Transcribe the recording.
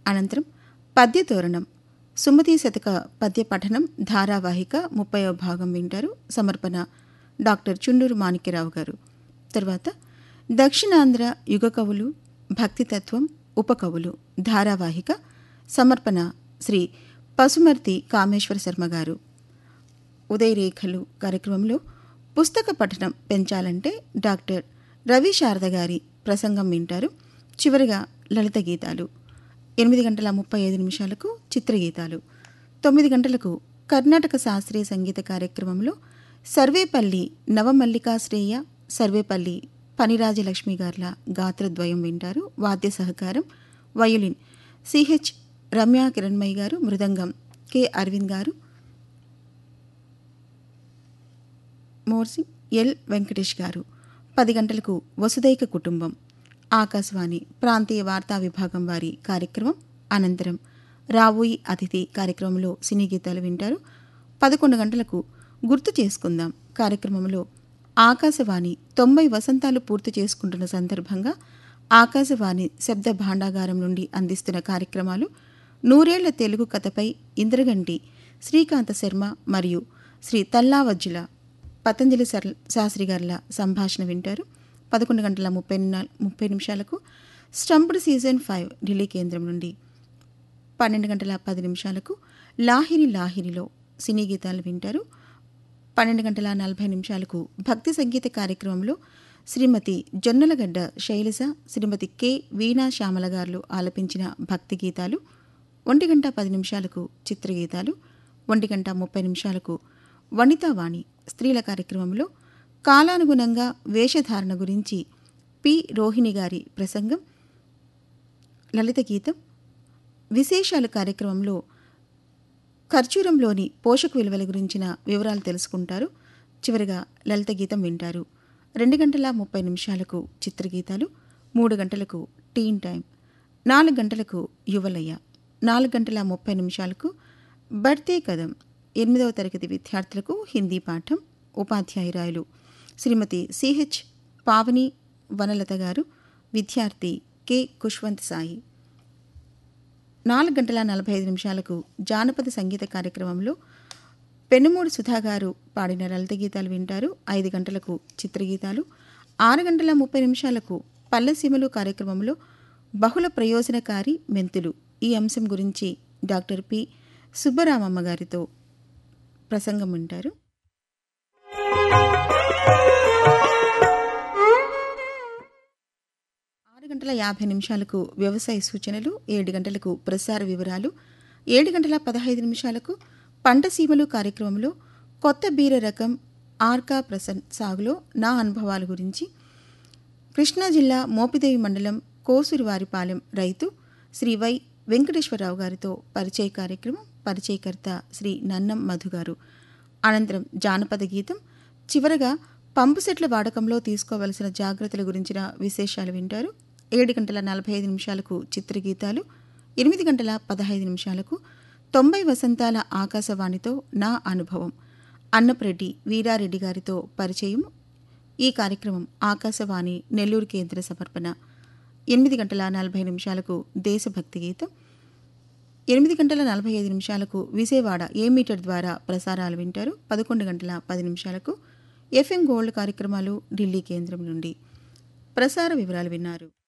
అనంతరం పద్యతోరణం సుమతి శతక పద్య పఠనం ధారావాహిక ముప్పైవ భాగం వింటారు సమర్పణ డాక్టర్ చుండూరు మాణిక్యరావు గారు తర్వాత దక్షిణాంధ్ర యుగ కవులు భక్తితత్వం ఉపకవులు ధారావాహిక సమర్పణ శ్రీ పసుమర్తి కామేశ్వర శర్మ గారు ఉదయరేఖలు కార్యక్రమంలో పుస్తక పఠనం పెంచాలంటే డాక్టర్ రవి శారద గారి ప్రసంగం వింటారు చివరిగా లలిత గీతాలు ఎనిమిది గంటల ముప్పై ఐదు నిమిషాలకు చిత్రగీతాలు తొమ్మిది గంటలకు కర్ణాటక శాస్త్రీయ సంగీత కార్యక్రమంలో సర్వేపల్లి నవమల్లికాశ్రేయ సర్వేపల్లి పనిరాజలక్ష్మి గార్ల గాత్రద్వయం వింటారు వాద్య సహకారం వయోలిన్ సిహెచ్ రమ్య కిరణ్మయ్య గారు మృదంగం కె అరవింద్ గారు మోర్సి ఎల్ వెంకటేష్ గారు పది గంటలకు వసుదైక కుటుంబం ఆకాశవాణి ప్రాంతీయ వార్తా విభాగం వారి కార్యక్రమం అనంతరం రావోయి అతిథి కార్యక్రమంలో సినీ గీతాలు వింటారు పదకొండు గంటలకు గుర్తు చేసుకుందాం కార్యక్రమంలో ఆకాశవాణి తొంభై వసంతాలు పూర్తి చేసుకుంటున్న సందర్భంగా ఆకాశవాణి శబ్ద భాండాగారం నుండి అందిస్తున్న కార్యక్రమాలు నూరేళ్ల తెలుగు కథపై ఇంద్రగంటి శ్రీకాంత శర్మ మరియు శ్రీ తల్లావజ్జుల పతంజలి సర్ శాస్త్రి గారుల సంభాషణ వింటారు పదకొండు గంటల ముప్పై నిమిషాల ముప్పై నిమిషాలకు స్టంప్డ్ సీజన్ ఫైవ్ ఢిల్లీ కేంద్రం నుండి పన్నెండు గంటల పది నిమిషాలకు లాహిరి లాహిరిలో సినీ గీతాలు వింటారు పన్నెండు గంటల నలభై నిమిషాలకు భక్తి సంగీత కార్యక్రమంలో శ్రీమతి జొన్నలగడ్డ శైలజ శ్రీమతి కె వీణా శ్యామల గారు ఆలపించిన భక్తి గీతాలు ఒంటి గంట పది నిమిషాలకు చిత్రగీతాలు ఒంటి గంట ముప్పై నిమిషాలకు వనితావాణి స్త్రీల కార్యక్రమంలో కాలానుగుణంగా వేషధారణ గురించి పి రోహిణి గారి ప్రసంగం లలిత గీతం విశేషాలు కార్యక్రమంలో ఖర్చూరంలోని పోషక విలువల గురించిన వివరాలు తెలుసుకుంటారు చివరిగా లలిత గీతం వింటారు రెండు గంటల ముప్పై నిమిషాలకు చిత్రగీతాలు మూడు గంటలకు టీన్ టైం నాలుగు గంటలకు యువలయ్య నాలుగు గంటల ముప్పై నిమిషాలకు బర్తే కదం ఎనిమిదవ తరగతి విద్యార్థులకు హిందీ పాఠం ఉపాధ్యాయురాయలు శ్రీమతి సిహెచ్ పావని వనలత గారు విద్యార్థి కె కుష్వంత్ సాయి నాలుగు గంటల నలభై ఐదు నిమిషాలకు జానపద సంగీత కార్యక్రమంలో పెనుమూడు సుధా గారు పాడిన లలిత గీతాలు వింటారు ఐదు గంటలకు చిత్రగీతాలు ఆరు గంటల ముప్పై నిమిషాలకు పల్లెసీమలు కార్యక్రమంలో బహుళ ప్రయోజనకారి మెంతులు ఈ అంశం గురించి డాక్టర్ పి సుబ్బరామమ్మ గారితో ప్రసంగం వింటారు ఆరు గంటల యాభై నిమిషాలకు వ్యవసాయ సూచనలు ఏడు గంటలకు ప్రసార వివరాలు ఏడు గంటల పదహైదు నిమిషాలకు పంట సీమలు కార్యక్రమంలో కొత్త బీర రకం ఆర్కా ప్రసన్ సాగులో నా అనుభవాల గురించి కృష్ణా జిల్లా మోపిదేవి మండలం కోసూరివారిపాలెం రైతు శ్రీ వై వెంకటేశ్వరరావు గారితో పరిచయ కార్యక్రమం పరిచయకర్త శ్రీ నన్నం మధు గారు అనంతరం జానపద గీతం చివరగా పంపు సెట్ల వాడకంలో తీసుకోవలసిన జాగ్రత్తల గురించిన విశేషాలు వింటారు ఏడు గంటల నలభై ఐదు నిమిషాలకు చిత్రగీతాలు ఎనిమిది గంటల పదహైదు నిమిషాలకు తొంభై వసంతాల ఆకాశవాణితో నా అనుభవం అన్నప్రెడ్డి వీరారెడ్డి గారితో పరిచయం ఈ కార్యక్రమం ఆకాశవాణి నెల్లూరు కేంద్ర సమర్పణ ఎనిమిది గంటల నలభై నిమిషాలకు దేశభక్తి గీతం ఎనిమిది గంటల నలభై ఐదు నిమిషాలకు విజయవాడ ఏ మీటర్ ద్వారా ప్రసారాలు వింటారు పదకొండు గంటల పది నిమిషాలకు ఎఫ్ఎం గోల్డ్ కార్యక్రమాలు ఢిల్లీ కేంద్రం నుండి ప్రసార వివరాలు విన్నారు